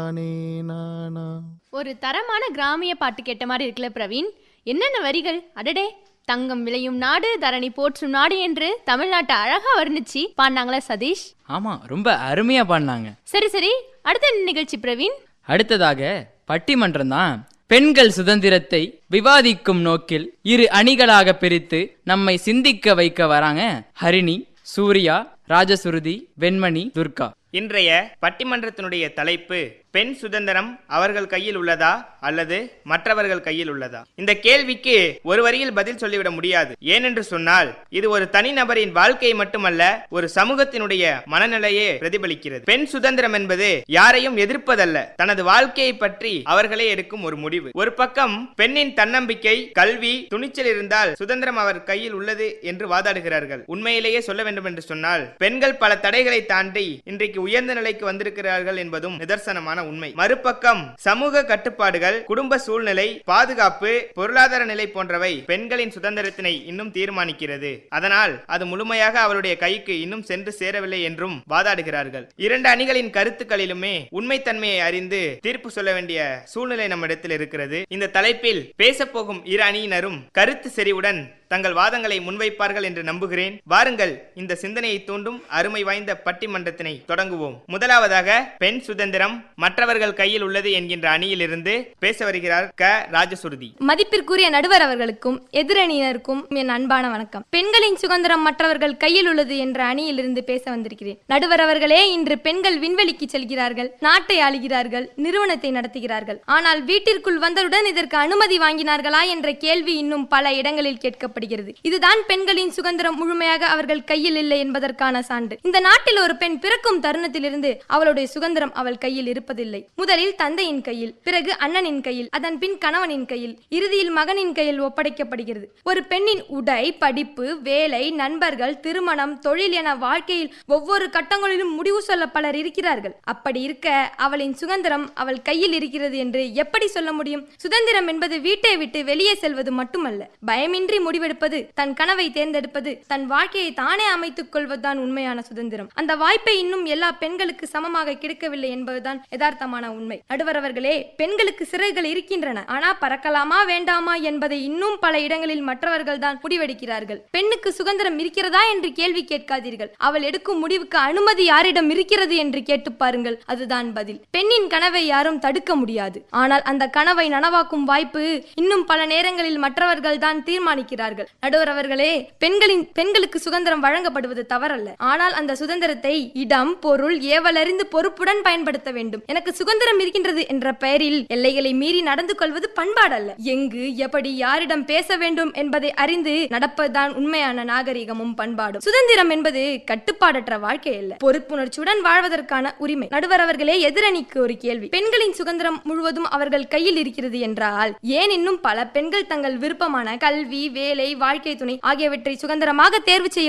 நானே நானா ஒரு தரமான கிராமிய பாட்டு கேட்ட மாதிரி இருக்குல்ல பிரவீன் என்னென்ன வரிகள் அடடே தங்கம் விளையும் நாடு தரணி போற்றும் நாடு என்று தமிழ்நாட்டை அழகா வர்ணிச்சு பாடினாங்களா சதீஷ் ஆமா ரொம்ப அருமையா பாடினாங்க சரி சரி அடுத்த என்ன நிகழ்ச்சி பிரவீன் அடுத்ததாக பட்டிமன்றம் தான் பெண்கள் சுதந்திரத்தை விவாதிக்கும் நோக்கில் இரு அணிகளாக பிரித்து நம்மை சிந்திக்க வைக்க வராங்க ஹரிணி சூர்யா ராஜசுருதி வெண்மணி துர்கா இன்றைய பட்டிமன்றத்தினுடைய தலைப்பு பெண் சுதந்திரம் அவர்கள் கையில் உள்ளதா அல்லது மற்றவர்கள் கையில் உள்ளதா இந்த கேள்விக்கு ஒரு வரியில் பதில் சொல்லிவிட முடியாது ஏனென்று சொன்னால் இது ஒரு தனிநபரின் வாழ்க்கையை மட்டுமல்ல ஒரு சமூகத்தினுடைய மனநிலையே பிரதிபலிக்கிறது பெண் சுதந்திரம் என்பது யாரையும் எதிர்ப்பதல்ல தனது வாழ்க்கையை பற்றி அவர்களே எடுக்கும் ஒரு முடிவு ஒரு பக்கம் பெண்ணின் தன்னம்பிக்கை கல்வி துணிச்சல் இருந்தால் சுதந்திரம் அவர் கையில் உள்ளது என்று வாதாடுகிறார்கள் உண்மையிலேயே சொல்ல வேண்டும் என்று சொன்னால் பெண்கள் பல தடைகளை தாண்டி இன்றைக்கு உயர்ந்த நிலைக்கு வந்திருக்கிறார்கள் என்பதும் நிதர்சனமான உண்மை மறுபக்கம் சமூக கட்டுப்பாடுகள் குடும்ப சூழ்நிலை பாதுகாப்பு பொருளாதார நிலை போன்றவை பெண்களின் சுதந்திரத்தினை இன்னும் தீர்மானிக்கிறது அதனால் அது முழுமையாக அவருடைய கைக்கு இன்னும் சென்று சேரவில்லை என்றும் வாதாடுகிறார்கள் இரண்டு அணிகளின் கருத்துக்களிலுமே உண்மைத்தன்மையை அறிந்து தீர்ப்பு சொல்ல வேண்டிய சூழ்நிலை நம்மிடத்தில் இருக்கிறது இந்த தலைப்பில் பேசப்போகும் இரு அணியினரும் கருத்து செறிவுடன் தங்கள் வாதங்களை முன்வைப்பார்கள் என்று நம்புகிறேன் வாருங்கள் இந்த சிந்தனையை தூண்டும் அருமை வாய்ந்த பட்டிமன்றத்தினை தொடங்குவோம் முதலாவதாக பெண் சுதந்திரம் மற்றவர்கள் கையில் உள்ளது என்கின்ற அணியிலிருந்து பேச வருகிறார் க ராஜசுருதி மதிப்பிற்குரிய நடுவர் அவர்களுக்கும் எதிரணியினருக்கும் என் அன்பான வணக்கம் பெண்களின் சுதந்திரம் மற்றவர்கள் கையில் உள்ளது என்ற அணியிலிருந்து பேச வந்திருக்கிறேன் நடுவர் அவர்களே இன்று பெண்கள் விண்வெளிக்கு செல்கிறார்கள் நாட்டை ஆளுகிறார்கள் நிறுவனத்தை நடத்துகிறார்கள் ஆனால் வீட்டிற்குள் வந்தவுடன் இதற்கு அனுமதி வாங்கினார்களா என்ற கேள்வி இன்னும் பல இடங்களில் கேட்கப்படுகிறது இதுதான் பெண்களின் சுதந்திரம் முழுமையாக அவர்கள் கையில் இல்லை என்பதற்கான சான்று இந்த நாட்டில் ஒரு பெண் பிறக்கும் தருணத்திலிருந்து அவளுடைய சுதந்திரம் அவள் கையில் இருப்பதில்லை முதலில் தந்தையின் கையில் பிறகு அண்ணனின் கையில் அதன் பின் கணவனின் கையில் இறுதியில் மகனின் கையில் ஒப்படைக்கப்படுகிறது ஒரு பெண்ணின் உடை படிப்பு வேலை நண்பர்கள் திருமணம் தொழில் என வாழ்க்கையில் ஒவ்வொரு கட்டங்களிலும் முடிவு சொல்ல பலர் இருக்கிறார்கள் அப்படி இருக்க அவளின் சுதந்திரம் அவள் கையில் இருக்கிறது என்று எப்படி சொல்ல முடியும் சுதந்திரம் என்பது வீட்டை விட்டு வெளியே செல்வது மட்டுமல்ல பயமின்றி முடிவெடுப்பது தன் கனவை தேர்ந்தெடுப்பது தன் வாழ்க்கையை தானே அமைத்துக் கொள்வதுதான் உண்மையான சுதந்திரம் அந்த வாய்ப்பை இன்னும் எல்லா பெண்களுக்கு சமமாக கிடைக்கவில்லை என்பதுதான் யதார்த்தமான உண்மை நடுவர் அவர்களே பெண்களுக்கு சிறகுகள் இருக்கின்றன ஆனா பறக்கலாமா வேண்டாமா என்பதை இன்னும் பல இடங்களில் மற்றவர்கள் தான் முடிவெடுக்கிறார்கள் பெண்ணுக்கு சுதந்திரம் இருக்கிறதா என்று கேள்வி கேட்காதீர்கள் அவள் எடுக்கும் முடிவுக்கு அனுமதி யாரிடம் இருக்கிறது என்று கேட்டு பாருங்கள் அதுதான் பதில் பெண்ணின் கனவை யாரும் தடுக்க முடியாது ஆனால் அந்த கனவை நனவாக்கும் வாய்ப்பு இன்னும் பல நேரங்களில் மற்றவர்கள் தான் தீர்மானிக்கிறார்கள் நடுவர் அவர்களே பெண்களின் பெண்களுக்கு சுதந்திரம் வழங்கப்படுவது தவறல்ல ஆனால் அந்த சுதந்திரத்தை இடம் பொருள் ஏவலறிந்து பொறுப்புடன் பயன்படுத்த வேண்டும் எனக்கு சுதந்திரம் இருக்கின்றது என்ற பெயரில் எல்லைகளை மீறி நடந்து கொள்வது பண்பாடல்ல எங்கு எப்படி யாரிடம் பேச வேண்டும் என்பதை அறிந்து நடப்பதுதான் உண்மையான நாகரிகமும் பண்பாடும் சுதந்திரம் என்பது கட்டுப்பாடற்ற வாழ்க்கை அல்ல பொறுப்புணர்ச்சியுடன் வாழ்வதற்கான உரிமை நடுவர் அவர்களே எதிரணிக்கு ஒரு கேள்வி பெண்களின் சுதந்திரம் முழுவதும் அவர்கள் கையில் இருக்கிறது என்றால் ஏன் இன்னும் பல பெண்கள் தங்கள் விருப்பமான கல்வி வேலை வாழ்க்கை துணை ஆகியவற்றை சுதந்திரமாக தேர்வு செய்ய